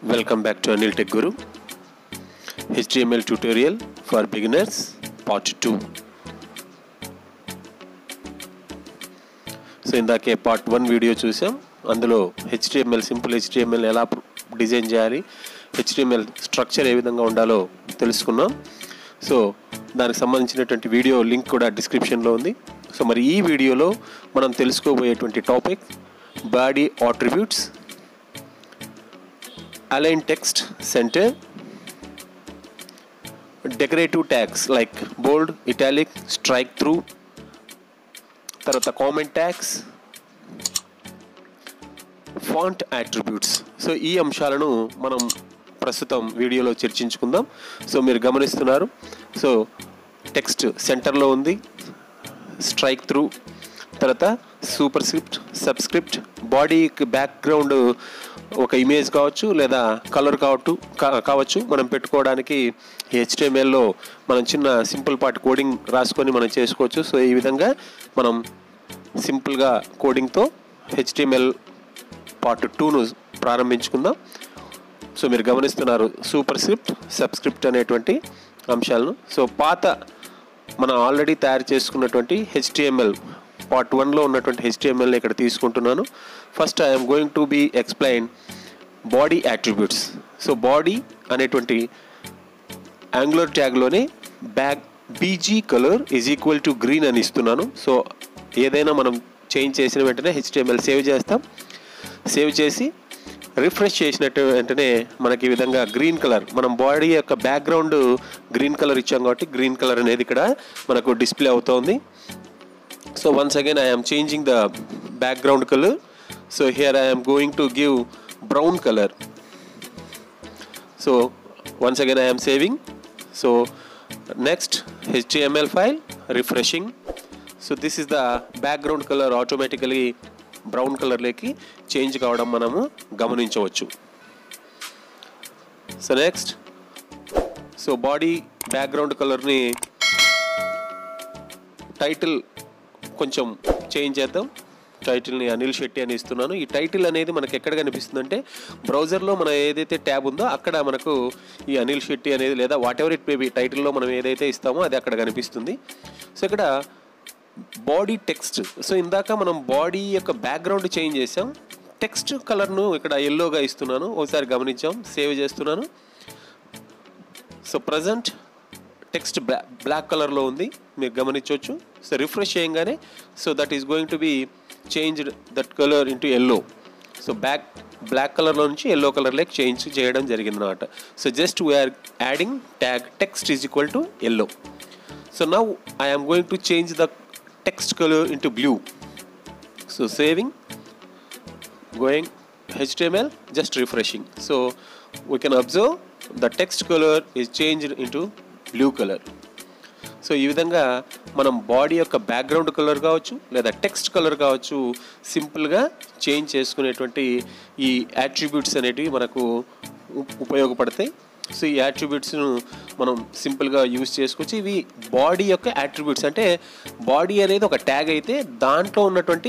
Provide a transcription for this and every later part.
Welcome back to Anil Tech Guru. HTML tutorial for beginners part 2. So ఇందాకే part one video చూసాం అందులో HTML simple HTML ఎలా design చేయాలి HTML structure ఏ విధంగా ఉండాలో తెలుసుకున్నాం సో దానికి సంబంధించినటువంటి వీడియో లింక్ కూడా డిస్క్రిప్షన్లో ఉంది సో మరి ఈ వీడియోలో మనం తెలుసుకోబోయేటువంటి topic body attributes align text centre decorative tags like bold italic strike through తర్వాత comment tags font attributes so ఈ అంశాలను మనం ప్రస్తుతం వీడియోలో చర్చించుకుందాం సో మీరు గమనిస్తున్నారు సో టెక్స్ట్ సెంటర్లో ఉంది స్ట్రైక్ త్రూ తర్వాత సూపర్ స్క్రిప్ట్ సబ్స్క్రిప్ట్ బాడీకి బ్యాక్గ్రౌండ్ ఒక ఇమేజ్ కావచ్చు లేదా కలర్ కావచ్చు కా- కావచ్చు మనం పెట్టుకోవడానికి హెచ్టిఎంఎల్లో మనం చిన్న సింపుల్ పార్ట్ కోడింగ్ రాసుకొని మనం చేసుకోవచ్చు సో ఈ విధంగా మనం సింపుల్గా కోడింగ్తో హెచ్టిఎంఎల్ పార్ట్ టూను ప్రారంభించుకుందాం సో మీరు గమనిస్తున్నారు సూపర్ స్క్రిప్ట్ సబ్స్క్రిప్ట్ అనేటువంటి అంశాలను సో పాత మనం ఆల్రెడీ తయారు చేసుకున్నటువంటి హెచ్టిఎంఎల్ పార్ట్ వన్లో ఉన్నటువంటి హెచ్టిఎంఎల్ని ఇక్కడ తీసుకుంటున్నాను first I'm going to be explain body attributes so body అనేటువంటి యాంగులర్ ట్యాగ్లోనే back BG colour is equal to green అని ఇస్తున్నాను సో ఏదైనా మనం చేంజ్ చేసిన వెంటనే హెచ్టిఎంఎల్ సేవ్ చేస్తాం సేవ్ చేసి రిఫ్రెష్ చేసినట్టు వెంటనే మనకి ఈ విధంగా గ్రీన్ కలర్ మనం బాడీ యొక్క బ్యాక్గ్రౌండ్ గ్రీన్ కలర్ ఇచ్చాం కాబట్టి గ్రీన్ కలర్ అనేది ఇక్కడ మనకు డిస్ప్లే అవుతోంది so once again I am changing the background colour so here I am going to give brown colour so once again i am saving so next html file refreshing so this is the background color automatically brown కలర్లోకి change కావడం మనము గమనించవచ్చు so next so body background కలర్ని title కొంచెం change చేద్దాం టైటిల్ని అనిల్ శెట్టి అని ఇస్తున్నాను ఈ టైటిల్ అనేది మనకి ఎక్కడ కనిపిస్తుందంటే బ్రౌజర్లో మనం ఏదైతే ట్యాబ్ ఉందో అక్కడ మనకు ఈ అనిల్ శెట్టి అనేది లేదా వాట్ ఎవర్ ఇట్ మేబీ టైటిల్లో మనం ఏదైతే ఇస్తామో అది అక్కడ కనిపిస్తుంది సో ఇక్కడ బాడీ టెక్స్ట్ సో ఇందాక మనం బాడీ యొక్క బ్యాక్గ్రౌండ్ చేంజ్ చేసాం టెక్స్ట్ కలర్ను ఇక్కడ ఎల్లోగా ఇస్తున్నాను ఒకసారి గమనించాం సేవ్ చేస్తున్నాను so present text bla black కలర్లో ఉంది మీరు గమనించవచ్చు సో రిఫ్రెష్ చేయగానే so that is going to be changed that colour into yellow so back black కలర్లో నుంచి ఎల్లో కలర్లోకి చేంజ్ చేయడం జరిగింది అనమాట so just we are adding tag text is equal to yellow so now I am going to change the text colour into blue so saving going HTML just refreshing so we can observe the text color is changed into blue color so ఈ విధంగా మనం body యొక్క background colour కావచ్చు లేదా text colour కావచ్చు సింపుల్గా change చేసుకునేటువంటి ఈ యాట్రిబ్యూట్స్ అనేటివి మనకు ఉ- ఉపయోగపడతాయి సో ఈ యాట్రిబ్యూట్స్ను మనం సింపుల్గా యూస్ చేసుకోవచ్చు ఇవి బాడీ యొక్క యాట్రిబ్యూట్స్ అంటే బాడీ అనేది ఒక ట్యాగ్ అయితే దాంట్లో ఉన్నటువంటి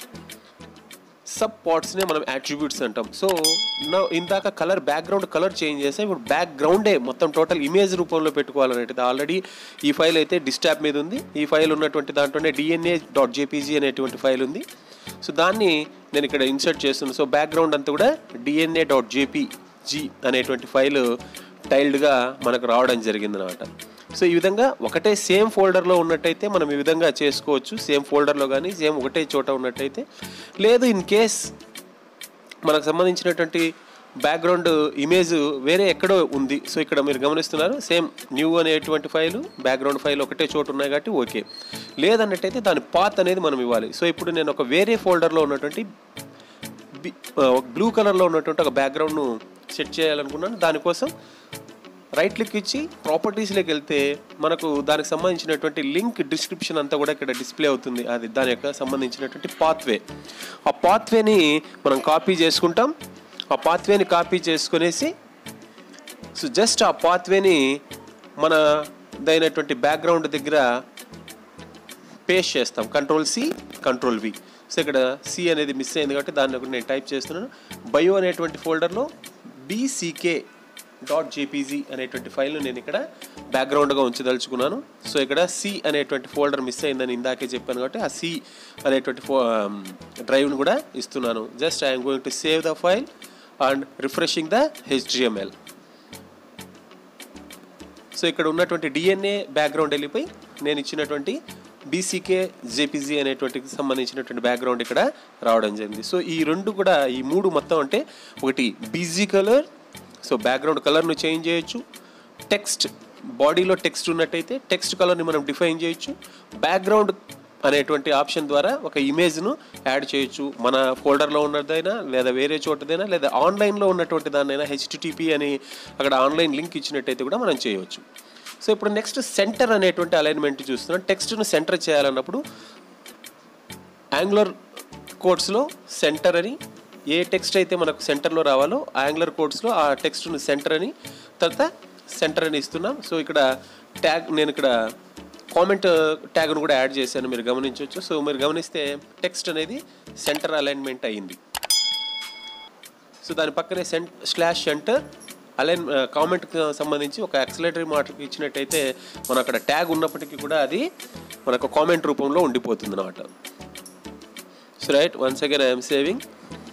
సబ్ పార్ట్స్నే మనం యాట్రిబ్యూట్స్ అంటాం సో నా ఇందాక కలర్ బ్యాక్గ్రౌండ్ కలర్ చేంజ్ చేస్తే ఇప్పుడు బ్యాక్గ్రౌండే మొత్తం టోటల్ ఇమేజ్ రూపంలో పెట్టుకోవాలనేది ఆల్రెడీ ఈ ఫైల్ అయితే డిస్టాప్ మీద ఉంది ఈ ఫైల్ ఉన్నటువంటి దాంట్లోనే డిఎన్ఏ డాట్ జేపీజీ అనేటువంటి ఫైల్ ఉంది సో దాన్ని నేను ఇక్కడ ఇన్సర్ట్ చేస్తున్నాను సో బ్యాక్గ్రౌండ్ అంతా కూడా డిఎన్ఏ డాట్ జేపీజీ అనేటువంటి ఫైల్ టైల్డ్గా మనకు రావడం జరిగింది అనమాట సో ఈ విధంగా ఒకటే సేమ్ ఫోల్డర్లో ఉన్నట్టయితే మనం ఈ విధంగా చేసుకోవచ్చు సేమ్ ఫోల్డర్లో కానీ సేమ్ ఒకటే చోట ఉన్నట్టయితే లేదు ఇన్ కేస్ మనకు సంబంధించినటువంటి బ్యాక్గ్రౌండ్ ఇమేజ్ వేరే ఎక్కడో ఉంది సో ఇక్కడ మీరు గమనిస్తున్నారు సేమ్ న్యూ అనేటువంటి ఫైల్ బ్యాక్గ్రౌండ్ ఫైల్ ఒకటే చోటు ఉన్నాయి కాబట్టి ఓకే లేదన్నట్టయితే దాని పాత్ అనేది మనం ఇవ్వాలి సో ఇప్పుడు నేను ఒక వేరే ఫోల్డర్లో ఉన్నటువంటి బ్లూ కలర్లో ఉన్నటువంటి ఒక బ్యాక్గ్రౌండ్ను సెట్ చేయాలనుకున్నాను దానికోసం రైట్ క్లిక్ ఇచ్చి ప్రాపర్టీస్లోకి వెళ్తే మనకు దానికి సంబంధించినటువంటి లింక్ డిస్క్రిప్షన్ అంతా కూడా ఇక్కడ డిస్ప్లే అవుతుంది అది దాని యొక్క సంబంధించినటువంటి పాత్వే ఆ పాత్వేని మనం కాపీ చేసుకుంటాం ఆ పాత్వేని కాపీ చేసుకునేసి సో జస్ట్ ఆ పాత్వేని మన దైనటువంటి బ్యాక్గ్రౌండ్ దగ్గర పేస్ట్ చేస్తాం control C control V so ఇక్కడ సి అనేది మిస్ అయింది కాబట్టి దాన్ని ఒకటి నేను టైప్ చేస్తున్నాను బయో అనేటువంటి ఫోల్డర్లో బీసీకే డాట్ జేపీజీ అనేటువంటి ఫైల్ను నేను ఇక్కడ బ్యాక్గ్రౌండ్గా ఉంచదలుచుకున్నాను సో ఇక్కడ సి అనేటువంటి ఫోల్డర్ మిస్ అయిందని ఇందాకే చెప్పాను కాబట్టి ఆ సి అనేటువంటి ఫో డ్రైవ్ను కూడా ఇస్తున్నాను just I'm going to save the file and refreshing the HTML so ఇక్కడ ఉన్నటువంటి డిఎన్ఏ బ్యాక్గ్రౌండ్ వెళ్ళిపోయి నేను ఇచ్చినటువంటి బీసీకే జేపీజీ అనేటువంటి సంబంధించినటువంటి బ్యాక్గ్రౌండ్ ఇక్కడ రావడం జరిగింది సో ఈ రెండు కూడా ఈ మూడు మొత్తం అంటే ఒకటి బీజీ కలర్ సో బ్యాక్గ్రౌండ్ కలర్ను చేంజ్ చేయొచ్చు టెక్స్ట్ బాడీలో టెక్స్ట్ ఉన్నట్టయితే టెక్స్ట్ కలర్ని మనం డిఫైన్ చేయొచ్చు బ్యాక్గ్రౌండ్ అనేటువంటి ఆప్షన్ ద్వారా ఒక ఇమేజ్ను యాడ్ చేయొచ్చు మన ఫోల్డర్లో ఉన్నదైనా లేదా వేరే చోటదైనా లేదా ఆన్లైన్లో ఉన్నటువంటి దాన్నైనా హెచ్టిటిపి అని అక్కడ ఆన్లైన్ లింక్ ఇచ్చినట్టయితే కూడా మనం చేయవచ్చు సో ఇప్పుడు నెక్స్ట్ సెంటర్ అనేటువంటి అలైన్మెంట్ చూస్తున్నాం టెక్స్ట్ను సెంటర్ చేయాలన్నప్పుడు యాంగులర్ కోడ్స్లో సెంటర్ అని ఏ టెక్స్ట్ అయితే మనకు సెంటర్లో రావాలో యాంగులర్ కోడ్స్లో ఆ టెక్స్ట్ను సెంటర్ అని తర్వాత సెంటర్ అని ఇస్తున్నాం సో ఇక్కడ ట్యాగ్ నేను ఇక్కడ కామెంట్ ట్యాగ్ను కూడా యాడ్ చేశాను మీరు గమనించవచ్చు సో మీరు గమనిస్తే టెక్స్ట్ అనేది సెంటర్ అలైన్మెంట్ అయ్యింది సో దాని పక్కనే సెంట్ స్లాష్ సెంటర్ అలైన్ కామెంట్కి సంబంధించి ఒక యాక్సిలేటరీ మార్క్ ఇచ్చినట్టయితే మనం అక్కడ ట్యాగ్ ఉన్నప్పటికీ కూడా అది మనకు కామెంట్ రూపంలో ఉండిపోతుంది అనమాట so right once again I'm saving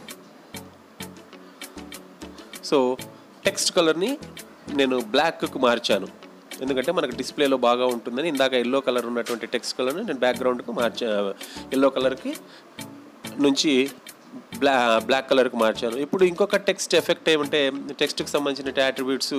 so text కలర్ని నేను బ్లాక్కు మార్చాను ఎందుకంటే మనకు డిస్ప్లేలో బాగా ఉంటుందని ఇందాక ఎల్లో కలర్ ఉన్నటువంటి టెక్స్ట్ కలర్ని నేను బ్యాక్గ్రౌండ్కు మార్చా ఎల్లో కలర్కి నుంచి బ్లా బ్లాక్ కలర్కి మార్చాను ఇప్పుడు ఇంకొక టెక్స్ట్ ఎఫెక్ట్ ఏమంటే టెక్స్ట్కి సంబంధించిన యాట్రిబ్యూట్స్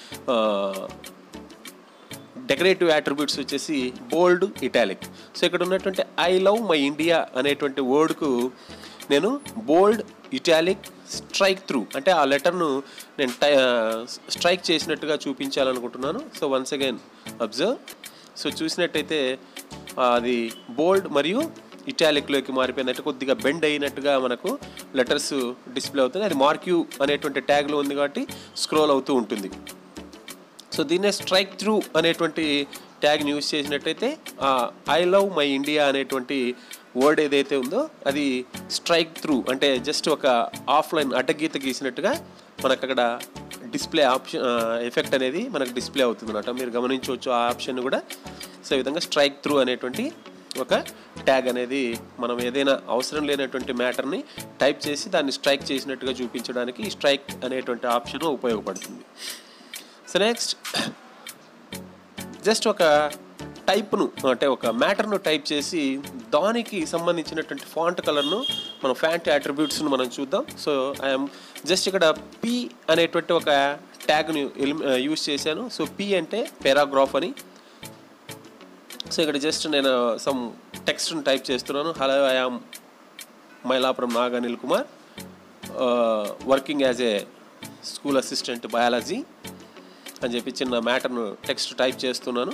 డెకరేటివ్ యాట్రిబ్యూట్స్ వచ్చేసి బోల్డ్ ఇటాలిక్ సో ఇక్కడ ఉన్నటువంటి ఐ లవ్ మై ఇండియా అనేటువంటి వర్డ్కు నేను బోల్డ్ ఇటాలిక్ స్ట్రైక్ త్రూ అంటే ఆ లెటర్ను నేను టై స్ట్రైక్ చేసినట్టుగా చూపించాలనుకుంటున్నాను so once again observe so చూసినట్టయితే అది బోల్డ్ మరియు ఇటాలిక్లోకి మారిపోయిందంటే కొద్దిగా బెండ్ అయినట్టుగా మనకు లెటర్స్ డిస్ప్లే అవుతుంది అది మార్క్యూ అనేటువంటి ట్యాగ్లో ఉంది కాబట్టి స్క్రోల్ అవుతూ ఉంటుంది సో దీన్నే స్ట్రైక్ త్రూ అనేటువంటి ట్యాగ్ని యూజ్ చేసినట్టయితే ఐ లవ్ మై ఇండియా అనేటువంటి వర్డ్ ఏదైతే ఉందో అది స్ట్రైక్ త్రూ అంటే జస్ట్ ఒక ఆఫ్లైన్ అడ్డగీత గీసినట్టుగా మనకు అక్కడ డిస్ప్లే ఆప్షన్ ఎఫెక్ట్ అనేది మనకు డిస్ప్లే అవుతుంది అనమాట మీరు గమనించవచ్చు ఆ ఆప్షన్ కూడా సో ఈ విధంగా స్ట్రైక్ త్రూ అనేటువంటి ఒక ట్యాగ్ అనేది మనం ఏదైనా అవసరం లేనటువంటి మ్యాటర్ని టైప్ చేసి దాన్ని స్ట్రైక్ చేసినట్టుగా చూపించడానికి ఈ స్ట్రైక్ అనేటువంటి ఆప్షన్ ఉపయోగపడుతుంది సో నెక్స్ట్ జస్ట్ ఒక టైప్ను అంటే ఒక మ్యాటర్ను టైప్ చేసి దానికి సంబంధించినటువంటి ఫాంట్ కలర్ను మనం ఫ్యాంట్ అట్రిబ్యూట్స్ను మనం చూద్దాం సో ఐఎమ్ జస్ట్ ఇక్కడ పి అనేటువంటి ఒక ట్యాగ్ని యూజ్ చేశాను సో పి అంటే పారాగ్రాఫ్ అని సో ఇక్కడ జస్ట్ నేను సమ్ టెక్స్ట్ను టైప్ చేస్తున్నాను hello I am Mylapuram Nag Anil Kumar working as a school assistant biology అని చెప్పి చిన్న మ్యాటర్ను టెక్స్ట్ టైప్ చేస్తున్నాను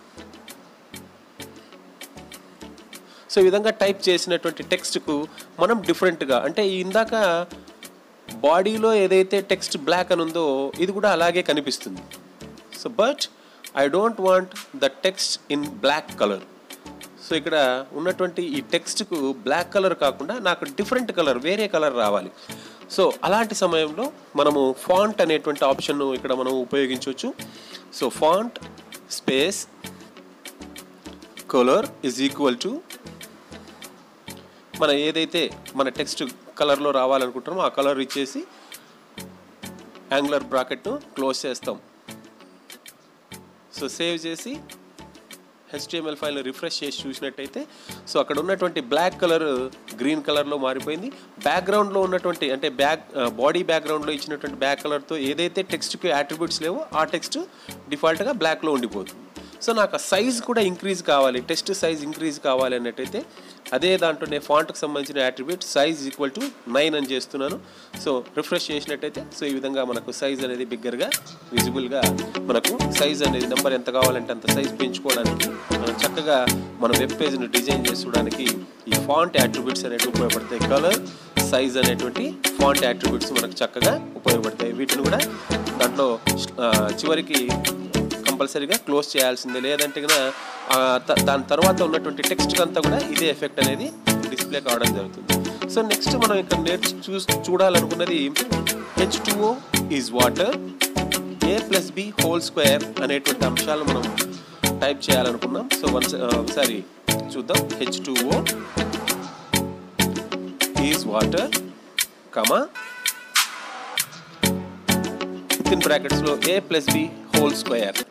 సో ఈ విధంగా టైప్ చేసినటువంటి టెక్స్ట్కు మనం డిఫరెంట్గా అంటే ఇందాక బాడీలో ఏదైతే టెక్స్ట్ బ్లాక్ అని ఉందో ఇది కూడా అలాగే కనిపిస్తుంది so but I don't want the text in black colour so ఇక్కడ ఉన్నటువంటి ఈ టెక్స్ట్కు బ్లాక్ కలర్ కాకుండా నాకు డిఫరెంట్ కలర్ వేరే కలర్ రావాలి సో అలాంటి సమయంలో మనము ఫాంట్ అనేటువంటి ఆప్షన్ను ఇక్కడ మనం ఉపయోగించవచ్చు so font space colour is equal to మన ఏదైతే మన టెక్స్ట్ కలర్లో రావాలనుకుంటున్నామో ఆ కలర్ ఇచ్చేసి యాంగులర్ బ్రాకెట్ను క్లోజ్ చేస్తాం సో సేవ్ చేసి హెచ్టిఎంఎల్ ఫైల్ని రిఫ్రెష్ చేసి చూసినట్టయితే సో అక్కడ ఉన్నటువంటి బ్లాక్ కలర్ గ్రీన్ కలర్లో మారిపోయింది బ్యాక్గ్రౌండ్లో ఉన్నటువంటి అంటే బ్యాక్ బాడీ బ్యాక్గ్రౌండ్లో ఇచ్చినటువంటి బ్యాక్ కలర్తో ఏదైతే టెక్స్ట్కి యాట్రిబ్యూట్స్ లేవో ఆ టెక్స్ట్ డిఫాల్ట్గా బ్లాక్లో ఉండిపోతుంది సో నాకు ఆ సైజ్ కూడా ఇంక్రీజ్ కావాలి టెక్స్ట్ సైజ్ ఇంక్రీజ్ కావాలి అన్నట్టయితే అదే దాంట్లోనే ఫాంట్కి సంబంధించిన attribute size equal to nine అని చేస్తున్నాను సో రిఫ్రెష్ చేసినట్టయితే సో ఈ విధంగా మనకు సైజ్ అనేది బిగ్గర్గా విజిబుల్గా మనకు సైజ్ అనేది నెంబర్ ఎంత కావాలంటే అంత సైజ్ పెంచుకోవడానికి మనం చక్కగా మన వెబ్ పేజ్ని డిజైన్ చేసుకోవడానికి ఈ ఫాంట్ యాట్రిబ్యూట్స్ అనేవి ఉపయోగపడతాయి కలర్ సైజ్ అనేటువంటి ఫాంట్ యాట్రిబ్యూట్స్ మనకు చక్కగా ఉపయోగపడతాయి వీటిని కూడా దాంట్లో ఆ, చివరికి కంపల్సరీగా క్లోజ్ చేయాల్సిందే లేదంటే కనుక దాని తర్వాత ఉన్నటువంటి టెక్స్ట్ అంతా కూడా ఇదే ఎఫెక్ట్ అనేది డిస్ప్లే కావడం జరుగుతుంది సో నెక్స్ట్ మనం ఇక్కడ నేర్చు చూ చూడాలనుకున్నది H two O is water A plus B whole square అనేటువంటి అంశాలు మనం టైప్ చేయాలనుకున్నాం సో వన్స్ ఒకసారి చూద్దాం H two O is water comma with in బ్రాకెట్స్లో A plus B whole square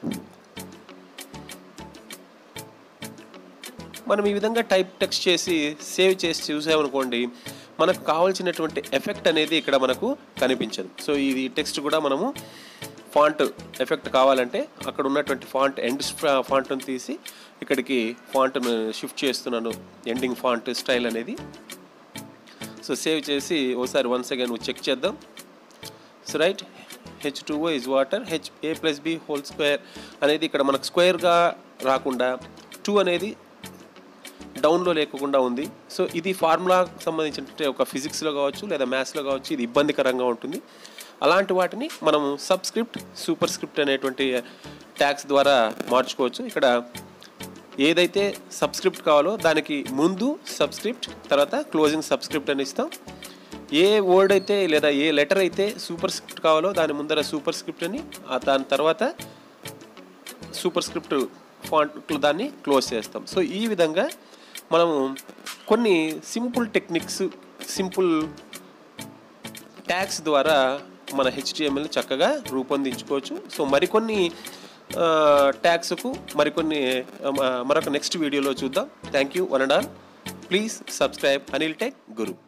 మనం ఈ విధంగా టైప్ టెక్స్ట్ చేసి సేవ్ చేసి చూసామనుకోండి మనకు కావాల్సినటువంటి ఎఫెక్ట్ అనేది ఇక్కడ మనకు కనిపించదు సో ఇది టెక్స్ట్ కూడా మనము ఫాంట్ ఎఫెక్ట్ కావాలంటే అక్కడ ఉన్నటువంటి ఫాంట్ ఎండ్ ఫాంట్ను తీసి ఇక్కడికి ఫాంట్ను షిఫ్ట్ చేస్తున్నాను ఎండింగ్ ఫాంట్ స్టైల్ అనేది సో సేవ్ చేసి ఓసారి వన్స్ అగైన్ చెక్ చేద్దాం so right H two O is water H A plus B whole square అనేది ఇక్కడ మనకు స్క్వేర్గా రాకుండా టూ అనేది డౌన్లో లేకుండా ఉంది సో ఇది ఫార్ములాకు సంబంధించిన ఒక ఫిజిక్స్లో కావచ్చు లేదా మ్యాథ్స్లో కావచ్చు ఇది ఇబ్బందికరంగా ఉంటుంది అలాంటి వాటిని మనము సబ్స్క్రిప్ట్ సూపర్ స్క్రిప్ట్ అనేటువంటి ట్యాక్స్ ద్వారా మార్చుకోవచ్చు ఇక్కడ ఏదైతే సబ్స్క్రిప్ట్ కావాలో దానికి ముందు సబ్స్క్రిప్ట్ తర్వాత క్లోజింగ్ సబ్స్క్రిప్ట్ అని ఇస్తాం ఏ వర్డ్ అయితే లేదా ఏ లెటర్ అయితే సూపర్ స్క్రిప్ట్ కావాలో దాని ముందర సూపర్ స్క్రిప్ట్ అని ఆ దాని తర్వాత సూపర్ స్క్రిప్ట్ ఫాంట్ దాన్ని క్లోజ్ చేస్తాం సో ఈ విధంగా మనము కొన్ని సింపుల్ టెక్నిక్స్ సింపుల్ ట్యాగ్స్ ద్వారా మన హెచ్డిఎంఎల్ని చక్కగా రూపొందించుకోవచ్చు సో మరికొన్ని ట్యాగ్స్కు మరికొన్ని ఆ, మరొక నెక్స్ట్ వీడియోలో చూద్దాం thank you one and all please subscribe Anil tech Guru